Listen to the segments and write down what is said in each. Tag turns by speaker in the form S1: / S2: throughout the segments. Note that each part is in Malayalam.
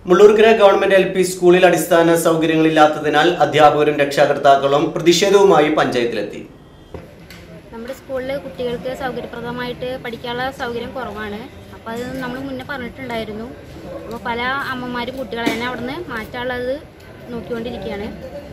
S1: മുള്ളൂർക്കര ഗവൺമെന്റ് എൽ പി സ്കൂളിൽ അടിസ്ഥാന സൗകര്യങ്ങളില്ലാത്തതിനാൽ അധ്യാപകരും രക്ഷാകർത്താക്കളും പ്രതിഷേധവുമായി പഞ്ചായത്തിലെത്തി
S2: നമ്മുടെ സ്കൂളിൽ കുട്ടികൾക്ക് സൗകര്യപ്രദമായിട്ട് പഠിക്കാനുള്ള സൗകര്യം കുറവാണ് അപ്പോൾ അത് നമ്മൾ മുന്നേ പറഞ്ഞിട്ടുണ്ടായിരുന്നു അപ്പോൾ പല അമ്മമാരും കുട്ടികളെ തന്നെ അവിടുന്ന് മാറ്റാനുള്ളത് നോക്കിക്കൊണ്ടിരിക്കുകയാണ്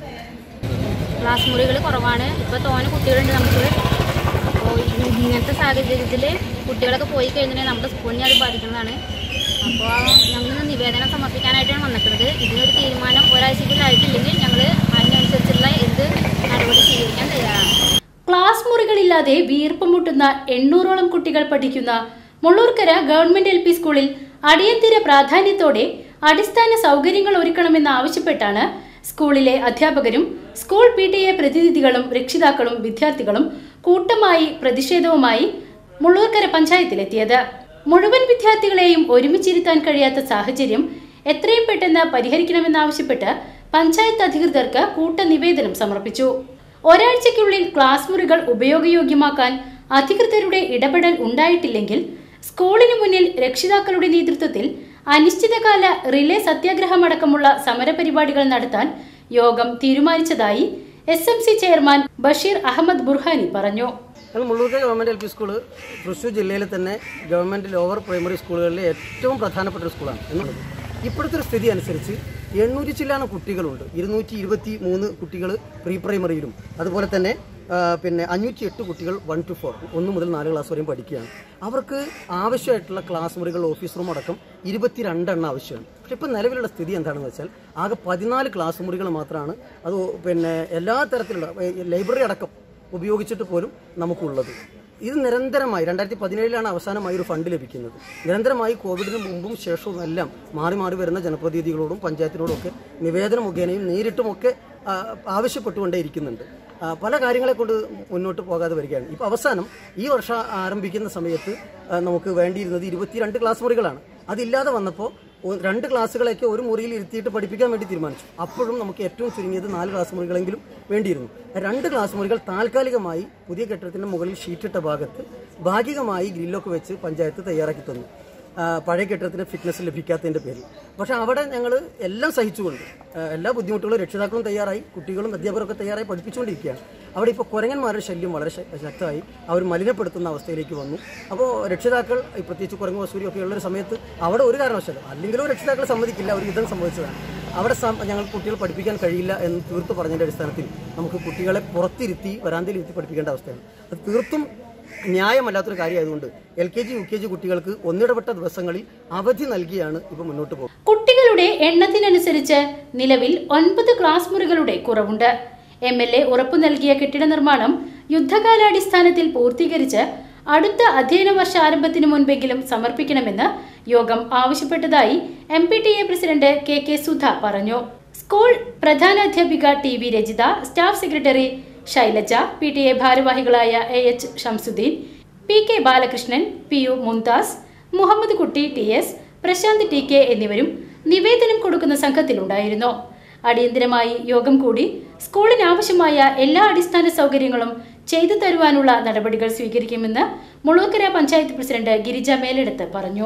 S2: ക്ലാസ് മുറികൾ കുറവാണ് ഇപ്പോൾ തോനെ കുട്ടികളുണ്ട് നമുക്ക് അപ്പോൾ ഇങ്ങനത്തെ സാഹചര്യത്തിൽ കുട്ടികളൊക്കെ പോയി കഴിഞ്ഞാൽ നമ്മുടെ സ്കൂളിനെ അത് ബാധിക്കുന്നതാണ് അപ്പോൾ ഞങ്ങൾ നിവേദനം സമർപ്പിക്കാനായിട്ടാണ് വന്നിട്ടുള്ളത് ഇതിനൊരു തീരുമാനം ഒരാഴ്ചക്കുള്ളിലായിട്ടില്ലെങ്കിൽ ഞങ്ങൾ അതിനനുസരിച്ചുള്ള എന്ത് നടപടി സ്വീകരിക്കാൻ തയ്യാറാണ്
S3: ക്ലാസ് മുറികളില്ലാതെ വീർപ്പ് മുട്ടുന്ന എണ്ണൂറോളം കുട്ടികൾ പഠിക്കുന്ന മുള്ളൂർക്കര ഗവൺമെന്റ് എൽ പി സ്കൂളിൽ അടിയന്തര പ്രാധാന്യത്തോടെ അടിസ്ഥാന സൗകര്യങ്ങൾ ഒരുക്കണമെന്ന് ആവശ്യപ്പെട്ടാണ് സ്കൂളിലെ അധ്യാപകരും സ്കൂൾ പി ടി എ പ്രതിനിധികളും രക്ഷിതാക്കളും വിദ്യാർത്ഥികളും കൂട്ടമായി പ്രതിഷേധവുമായി മുള്ളൂർക്കര പഞ്ചായത്തിലെത്തിയത് മുഴുവൻ വിദ്യാർത്ഥികളെയും ഒരുമിച്ചിരുത്താൻ കഴിയാത്ത സാഹചര്യം എത്രയും പെട്ടെന്ന് പരിഹരിക്കണമെന്നാവശ്യപ്പെട്ട് പഞ്ചായത്ത് അധികൃതർക്ക് കൂട്ട നിവേദനം സമർപ്പിച്ചു ഒരാഴ്ചയ്ക്കുള്ളിൽ ക്ലാസ് മുറികൾ ഉപയോഗയോഗ്യമാക്കാൻ അധികൃതരുടെ ഇടപെടൽ ഉണ്ടായിട്ടില്ലെങ്കിൽ സ്കൂളിന് മുന്നിൽ രക്ഷിതാക്കളുടെ നേതൃത്വത്തിൽ അനിശ്ചിതകാല റിലേ സത്യാഗ്രഹമടക്കമുള്ള സമരപരിപാടികൾ നടത്താൻ യോഗം തീരുമാനിച്ചതായി S M C chairman Basheer Ahmed Burhani പറഞ്ഞു
S4: ഞങ്ങൾ Mullurkara government L P school Thrissur ജില്ലയിലെ തന്നെ ഗവൺമെൻറ് ലോവർ പ്രൈമറി സ്കൂളുകളിലെ ഏറ്റവും പ്രധാനപ്പെട്ട ഒരു സ്കൂളാണ് എന്നുള്ളത് ഇപ്പോഴത്തെ ഒരു സ്ഥിതി അനുസരിച്ച് എണ്ണൂറ്റി ചില്ലാണ് കുട്ടികളുണ്ട് ഇരുന്നൂറ്റി ഇരുപത്തി മൂന്ന് കുട്ടികൾ പ്രീ പ്രൈമറിയിലും അതുപോലെ തന്നെ ആ, പിന്നെ അഞ്ഞൂറ്റി എട്ട് കുട്ടികൾ വൺ ടു ഫോർ ഒന്ന് മുതൽ നാല് ക്ലാസ് വരെയും പഠിക്കുകയാണ് അവർക്ക് ആവശ്യമായിട്ടുള്ള ക്ലാസ് മുറികൾ ഓഫീസ് റൂം അടക്കം ഇരുപത്തിരണ്ടെണ്ണം ആവശ്യമാണ് പക്ഷെ ഇപ്പോൾ നിലവിലുള്ള സ്ഥിതി എന്താണെന്ന് വെച്ചാൽ ആകെ പതിനാല് ക്ലാസ് മുറികൾ മാത്രമാണ് അത് പിന്നെ എല്ലാ തരത്തിലുള്ള ഏ, ലൈബ്രറി അടക്കം ഉപയോഗിച്ചിട്ട് പോലും നമുക്കുള്ളത് ഇത് നിരന്തരമായി രണ്ടായിരത്തി പതിനേഴിലാണ് അവസാനമായി ഒരു ഫണ്ട് ലഭിക്കുന്നത് നിരന്തരമായി കോവിഡിന് മുമ്പും ശേഷവും എല്ലാം മാറി മാറി വരുന്ന ജനപ്രതിനിധികളോടും പഞ്ചായത്തിനോടും ഒക്കെ നിവേദനം മുഖേനയും നേരിട്ടുമൊക്കെ ആ, ആവശ്യപ്പെട്ടുകൊണ്ടേ ഇരിക്കുന്നുണ്ട് ആ, പല കാര്യങ്ങളെ കൊണ്ട് മുന്നോട്ട് പോകാതെ വരികയാണ് ഇപ്പോൾ അവസാനം ഈ വർഷം ആരംഭിക്കുന്ന സമയത്ത് ആ, നമുക്ക് വേണ്ടിയിരുന്നത് ഇരുപത്തിരണ്ട് ക്ലാസ് മുറികളാണ് അതില്ലാതെ വന്നപ്പോൾ ഒ- രണ്ട് ക്ലാസ്സുകളൊക്കെ ഒരു മുറിയിൽ ഇരുത്തിയിട്ട് പഠിപ്പിക്കാൻ വേണ്ടി തീരുമാനിച്ചു അപ്പോഴും നമുക്ക് ഏറ്റവും ചുരുങ്ങിയത് നാല് ക്ലാസ് മുറികളെങ്കിലും വേണ്ടിയിരുന്നു രണ്ട് ക്ലാസ് മുറികൾ താൽക്കാലികമായി പുതിയ കെട്ടിടത്തിന്റെ മുകളിൽ ഷീറ്റിട്ട ഭാഗത്ത് ഭാഗികമായി ഗ്രില്ലൊക്കെ വെച്ച് പഞ്ചായത്ത് തയ്യാറാക്കി തന്നു ആ, പഴയ കെട്ടിടത്തിന് ഫിറ്റ്നസ് ലഭിക്കാത്തതിന്റെ പേരിൽ പക്ഷെ അവിടെ ഞങ്ങൾ എല്ലാം സഹിച്ചുകൊണ്ട് ആ, എല്ലാ ബുദ്ധിമുട്ടുകളും രക്ഷിതാക്കളും തയ്യാറായി കുട്ടികളും അധ്യാപകരൊക്കെ തയ്യാറായി പഠിപ്പിച്ചുകൊണ്ടിരിക്കുകയാണ് അവിടെ ഇപ്പോൾ കുരങ്ങന്മാരുടെ ശല്യം വളരെ ശ- ശക്തമായി അവർ മലിനപ്പെടുത്തുന്ന അവസ്ഥയിലേക്ക് വന്നു അപ്പോൾ രക്ഷിതാക്കൾ ഈ പ്രത്യേകിച്ച് കുരങ്ങ് വസൂരി ഒക്കെ ഉള്ളൊരു സമയത്ത് അവിടെ ഒരു കാരണവശാലും അല്ലെങ്കിലും രക്ഷിതാക്കൾ സമ്മതിക്കില്ല ഒരു യുദ്ധം സംഭവിച്ചതാണ് അവിടെ സം- ഞങ്ങൾ കുട്ടികൾ പഠിപ്പിക്കാൻ കഴിയില്ല എന്ന് തീർത്തു പറഞ്ഞതിൻ്റെ അടിസ്ഥാനത്തിൽ നമുക്ക് കുട്ടികളെ പുറത്തിരുത്തി വരാന്തയിൽ ഇരുത്തി പഠിപ്പിക്കേണ്ട അവസ്ഥയാണ് അത് തീർത്തും ന്യായമല്ലാത്തൊരു കാര്യമായതുകൊണ്ട് L K G U K G കുട്ടികൾക്ക് ഒന്നിടപെട്ട ദിവസങ്ങളിൽ അവധി നൽകിയാണ് ഇപ്പോൾ മുന്നോട്ട് പോകുന്നത്
S3: കുട്ടികളുടെ എണ്ണത്തിനനുസരിച്ച് നിലവിൽ ഒൻപത് ക്ലാസ് മുറികളുടെ കുറവുണ്ട് എം എൽ എ ഉറപ്പു നൽകിയ കെട്ടിട നിർമ്മാണം യുദ്ധകാലാടിസ്ഥാനത്തിൽ പൂർത്തീകരിച്ച് അടുത്ത അധ്യയന വർഷ ആരംഭത്തിനു മുൻപെങ്കിലും സമർപ്പിക്കണമെന്ന് യോഗം ആവശ്യപ്പെട്ടതായി M P T A president K K Sudha പറഞ്ഞു സ്കൂൾ പ്രധാനാധ്യാപിക T V Rajitha staff secretary Shailaja P T A ഭാരവാഹികളായ A H Shamsuddin P K Balakrishnan P U Mumtaz Muhammad Kutty T S Prashanth T K എന്നിവരും നിവേദനം കൊടുക്കുന്ന സംഘത്തിലുണ്ടായിരുന്നു അടിയന്തരമായി യോഗം കൂടി സ്കൂളിന് ആവശ്യമായ എല്ലാ അടിസ്ഥാന സൗകര്യങ്ങളും ചെയ്തു തരുവാനുള്ള നടപടികൾ സ്വീകരിക്കുമെന്ന് മുളൂക്കര പഞ്ചായത്ത് പ്രസിഡന്റ് ഗിരിജ മേലെടുത്ത് പറഞ്ഞു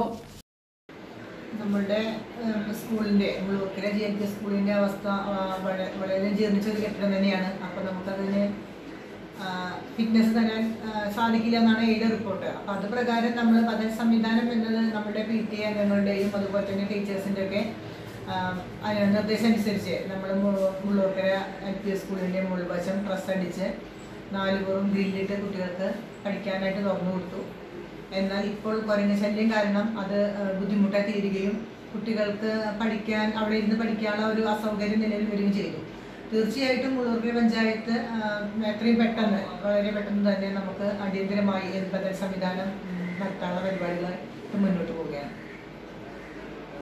S5: നമ്മളുടെ ഏഹ്, സ്കൂളിന്റെ മുഴുവക്കര ജി എൽ പി സ്കൂളിന്റെ അവസ്ഥ ആ, വളരെ വളരെ ജീർണിച്ച ഒരു കെട്ടിടം തന്നെയാണ് അപ്പോൾ നമുക്കതിന് ഫിറ്റ്നസ് തരാൻ ആ, സാധിക്കില്ല എന്നാണ് എയ്ഡ് റിപ്പോർട്ട് അപ്പോൾ അത് പ്രകാരം നമ്മൾ പദ്ധതി സംവിധാനം എന്നത് നമ്മുടെ പി ടി എ അംഗങ്ങളുടെയും അതുപോലെ തന്നെ ടീച്ചേഴ്സിൻ്റെ ഒക്കെ ആ, അതിന് നിർദ്ദേശം അനുസരിച്ച് നമ്മൾ മുള്ളൂർക്കര എൽ പി സ്കൂളിൻ്റെ മുൾവശം ഡ്രസ് അടിച്ച് നാല് പേരും ഗ്രില്ലിട്ട് കുട്ടികൾക്ക് പഠിക്കാനായിട്ട് തുറന്നു കൊടുത്തു എന്നാൽ ഇപ്പോൾ കുരങ്ങ് ശല്യം കാരണം അത് ആ, ബുദ്ധിമുട്ടായി തീരുകയും കുട്ടികൾക്ക് പഠിക്കാൻ അവിടെ ഇരുന്ന് പഠിക്കാനുള്ള ഒരു അസൗകര്യം നിലവിൽ വരികയും ചെയ്തു തീർച്ചയായിട്ടും മുള്ളൂർക്കര പഞ്ചായത്ത് ആ, എത്രയും പെട്ടെന്ന് വളരെ പെട്ടെന്ന് തന്നെ നമുക്ക് അടിയന്തരമായി പദ്ധതി സംവിധാനം ഉം, നടത്താനുള്ള പരിപാടികൾ മുന്നോട്ട് പോവുകയാണ്